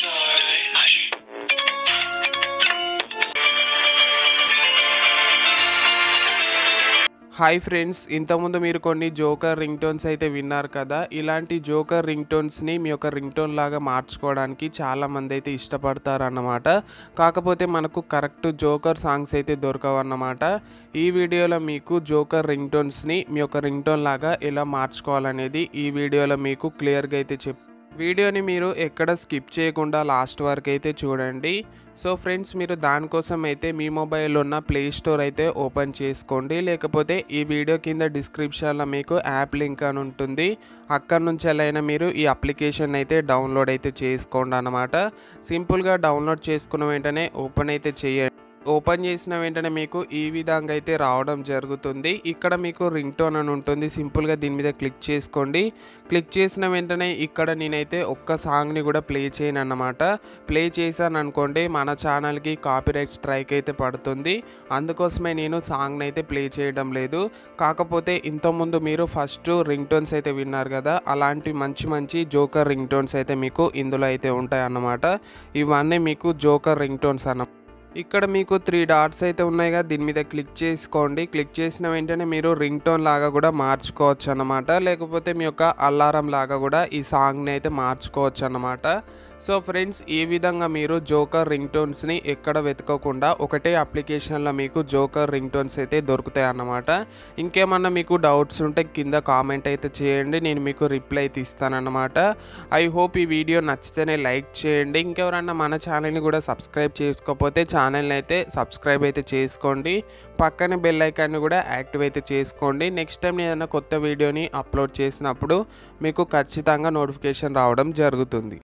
started. Hush. Hi friends ఇంతకుముందు మీరు కొన్ని జోకర్ రింగ్ టోన్స్ అయితే విన్నారు కదా ఇలాంటి జోకర్ రింగ్ టోన్స్ని మీ యొక్క రింగ్ టోన్ లాగా మార్చుకోవడానికి చాలా మంది అయితే ఇష్టపడతారు అన్నమాట కాకపోతే మనకు కరెక్ట్ జోకర్ సాంగ్స్ అయితే దొరకవు అన్నమాట ఈ వీడియోలో మీకు జోకర్ రింగ్ టోన్స్ని మీ యొక్క రింగ్ టోన్ లాగా ఎలా మార్చుకోవాలనేది ఈ వీడియోలో మీకు క్లియర్గా అయితే చెప్ వీడియోని మీరు ఎక్కడ స్కిప్ చేయకుండా లాస్ట్ వరకు అయితే చూడండి సో ఫ్రెండ్స్ మీరు దానికోసం అయితే మీ మొబైల్లో ఉన్న ప్లే స్టోర్ అయితే ఓపెన్ చేసుకోండి లేకపోతే ఈ వీడియో కింద డిస్క్రిప్షన్లో మీకు యాప్ లింక్ అని ఉంటుంది అక్కడ నుంచి ఎలా అయినా మీరు ఈ అప్లికేషన్ అయితే డౌన్లోడ్ అయితే చేసుకోండి అనమాట సింపుల్గా డౌన్లోడ్ చేసుకున్న వెంటనే ఓపెన్ అయితే చేయండి ఓపెన్ చేసిన వెంటనే మీకు ఈ విధంగా అయితే రావడం జరుగుతుంది ఇక్కడ మీకు రింగ్ టోన్ అని ఉంటుంది సింపుల్గా దీని మీద క్లిక్ చేసుకోండి క్లిక్ చేసిన వెంటనే ఇక్కడ నేనైతే ఒక్క సాంగ్ని కూడా ప్లే చేయను అన్నమాట ప్లే చేశాను అనుకోండి మన ఛానల్కి కాపీరైట్ స్ట్రైక్ అయితే పడుతుంది అందుకోసమే నేను సాంగ్ని అయితే ప్లే చేయడం లేదు కాకపోతే ఇంతకుముందు మీరు ఫస్ట్ రింగ్ టోన్స్ అయితే విన్నారు కదా అలాంటి మంచి మంచి జోకర్ రింగ్ టోన్స్ అయితే మీకు ఇందులో అయితే ఉంటాయి అన్నమాట ఇవన్నీ మీకు జోకర్ రింగ్ టోన్స్ అన్న ఇక్కడ మీకు త్రీ డాట్స్ అయితే ఉన్నాయి కదా దీని మీద క్లిక్ చేసుకోండి క్లిక్ చేసిన వెంటనే మీరు రింగ్ టోన్ లాగా కూడా మార్చుకోవచ్చు అన్నమాట లేకపోతే మీ యొక్క అలారం లాగా కూడా ఈ సాంగ్ని అయితే మార్చుకోవచ్చు అన్నమాట సో ఫ్రెండ్స్ ఈ విధంగా మీరు జోకర్ రింగ్ టోన్స్ని ఎక్కడ వెతకకుండా ఒకటే అప్లికేషన్లో మీకు జోకర్ రింగ్ టోన్స్ అయితే దొరుకుతాయి అన్నమాట ఇంకేమన్నా మీకు డౌట్స్ ఉంటే కింద కామెంట్ అయితే చేయండి నేను మీకు రిప్లై అయితే ఇస్తానన్నమాట ఐ హోప్ ఈ వీడియో నచ్చితేనే లైక్ చేయండి ఇంకెవరన్నా మన ఛానల్ని కూడా సబ్స్క్రైబ్ చేసుకోకపోతే ఛానల్ని అయితే సబ్స్క్రైబ్ అయితే చేసుకోండి పక్కన బెల్ ఐకాన్ని కూడా యాక్టివ్ అయితే చేసుకోండి నెక్స్ట్ టైం నేను ఏదైనా కొత్త వీడియోని అప్లోడ్ చేసినప్పుడు మీకు ఖచ్చితంగా నోటిఫికేషన్ రావడం జరుగుతుంది